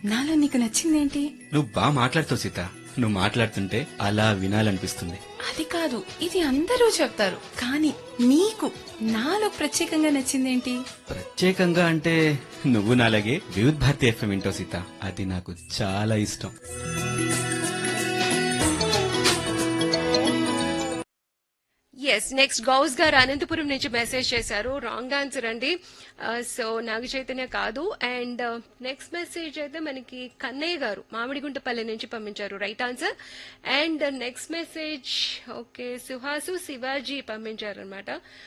నాలో నీకు నచ్చిందేంటి నువ్వు బాగా మాట్లాడుతావు సీత నువ్వు మాట్లాడుతుంటే అలా వినాలనిపిస్తుంది అది కాదు ఇది అందరూ చెప్తారు కానీ నీకు నాలో ప్రత్యేకంగా నచ్చిందేంటి ప్రత్యేకంగా అంటే నువ్వు నాలాగే వివిధ్ భారతి ఎఫ్ఎం వింటావు సీత అది నాకు చాలా ఇష్టం ఎస్ నెక్స్ట్ గౌస్ గారు అనంతపురం నుంచి మెసేజ్ చేశారు రాంగ్ ఆన్సర్ అండి సో నాగ చైతన్య కాదు అండ్ నెక్స్ట్ మెసేజ్ అయితే మనకి కన్నయ్య గారు మామిడిగుంటపల్లి నుంచి పంపించారు right answer and next message okay Suhasu Sivaji పంపించారు అనమాట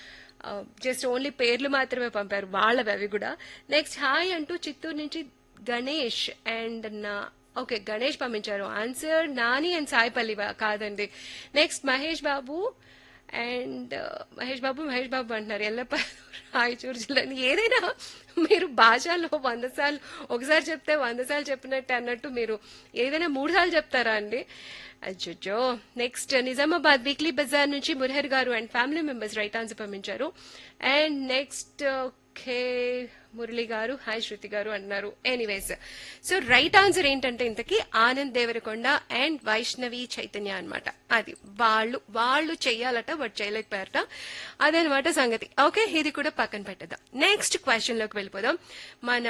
జస్ట్ ఓన్లీ పేర్లు మాత్రమే పంపారు వాళ్ళవి అవి కూడా నెక్స్ట్ హాయ్ అంటూ చిత్తూరు నుంచి గణేష్ అండ్ నా ఓకే గణేష్ పంపించారు ఆన్సర్ నాని అండ్ సాయిపల్లి వా- కాదండి నెక్స్ట్ మహేష్ బాబు అండ్ మహేష్ బాబు మహేష్ బాబు అంటున్నారు ఎల్లప్ప రాయచూరు జిల్లా ఏదైనా మీరు భాషలో వంద సార్లు ఒకసారి చెప్తే వంద సార్లు చెప్పినట్టు అన్నట్టు మీరు ఏదైనా మూడు సార్లు చెప్తారా అండి అజ్జో నెక్స్ట్ నిజామాబాద్ వీక్లీ బజార్ నుంచి మురహర్ గారు and family members right answer పంపించారు అండ్ నెక్స్ట్ ఓకే మురళి గారు హాయ్ శృతి గారు అన్నారు ఎనీవేస్ సో రైట్ ఆన్సర్ ఏంటంటే ఇంతకీ ఆనంద్ దేవరకొండ అండ్ వైష్ణవి చైతన్య అన్నమాట అది వాళ్ళు వాళ్ళు చెయ్యాలట బట్ చేయలేకపోయారట అదనమాట సంగతి ఓకే ఇది కూడా పక్కన పెట్టేద్దాం నెక్స్ట్ క్వశ్చన్ లోకి వెళ్ళిపోదాం మన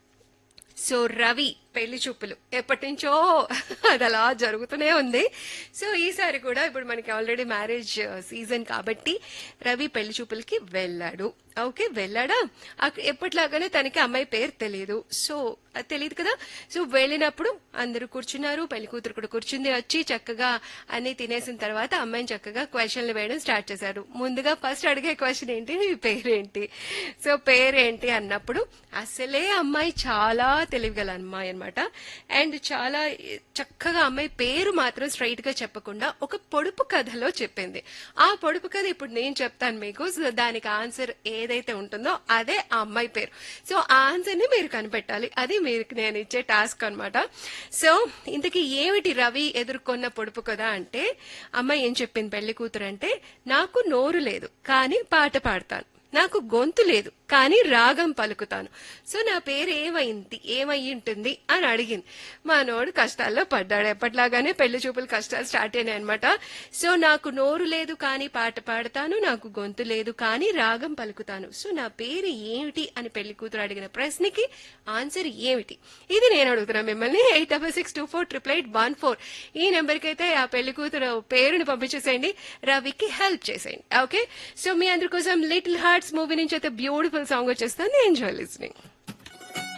సో రవి పెళ్లి చూపులు ఎప్పటి నుంచో అది అలా జరుగుతూనే ఉంది సో ఈసారి కూడా ఇప్పుడు మనకి ఆల్రెడీ మ్యారేజ్ సీజన్ కాబట్టి రవి పెళ్లి చూపులకి వెళ్ళాడు ఓకే వెళ్ళాడా అక్క- ఎప్పటిలాగానే తనకి అమ్మాయి పేరు తెలియదు సో అది తెలియదు కదా సో వెళ్ళినప్పుడు అందరూ కూర్చున్నారు పెళ్లి కూతురు కూడా కూర్చుంది వచ్చి చక్కగా అన్ని తినేసిన తర్వాత అమ్మాయిని చక్కగా క్వశ్చన్లు వేయడం స్టార్ట్ చేశారు ముందుగా ఫస్ట్ అడిగే క్వశ్చన్ ఏంటి నీ పేరేంటి సో పేరేంటి అన్నప్పుడు అసలే అమ్మాయి చాలా తెలివిగల అమ్మాయి అనమాట అండ్ చాలా చక్కగా అమ్మాయి పేరు మాత్రం స్ట్రైట్ గా చెప్పకుండా ఒక పొడుపు కథలో చెప్పింది ఆ పొడుపు కథ ఇప్పుడు నేను చెప్తాను మీకు సో దానికి ఆన్సర్ ఏదైతే ఉంటుందో అదే ఆ అమ్మాయి పేరు సో ఆ ఆన్సర్ ని మీరు కనిపెట్టాలి అది మీరు నేను ఇచ్చే టాస్క్ అన్నమాట సో ఇంతకీ ఏమిటి రవి ఎదుర్కొన్న పొడుపు కదా అంటే అమ్మాయి ఏం చెప్పింది పెళ్లి కూతురు అంటే నాకు నోరు లేదు కానీ పాట పాడతాను నాకు గొంతు లేదు కానీ రాగం పలుకుతాను సో నా పేరు ఏమైంది ఏమై ఉంటుంది అని అడిగింది మా నోడు కష్టాల్లో పడ్డాడు ఎప్పటిలాగానే పెళ్లి చూపులు కష్టాలు స్టార్ట్ అయినాయి అనమాట సో నాకు నోరు లేదు కానీ పాట పాడతాను నాకు గొంతు లేదు కానీ రాగం పలుకుతాను సో నా పేరు ఏమిటి అని పెళ్లి కూతురు అడిగిన ప్రశ్నకి ఆన్సర్ ఏమిటి ఇది నేను అడుగుతున్నా మిమ్మల్ని eight double six two four triple eight one four ఈ నెంబర్కి అయితే ఆ పెళ్లి కూతురు పేరుని పంపించేసేయండి రవికి హెల్ప్ చేసేయండి ఓకే సో మీ అందరి కోసం లిటిల్ హార్ట్స్ మూవీ నుంచి అయితే బ్యూటిఫుల్ సాంగ్ వచ్చేస్తుంది ఎంజాయ్ లిస్నింగ్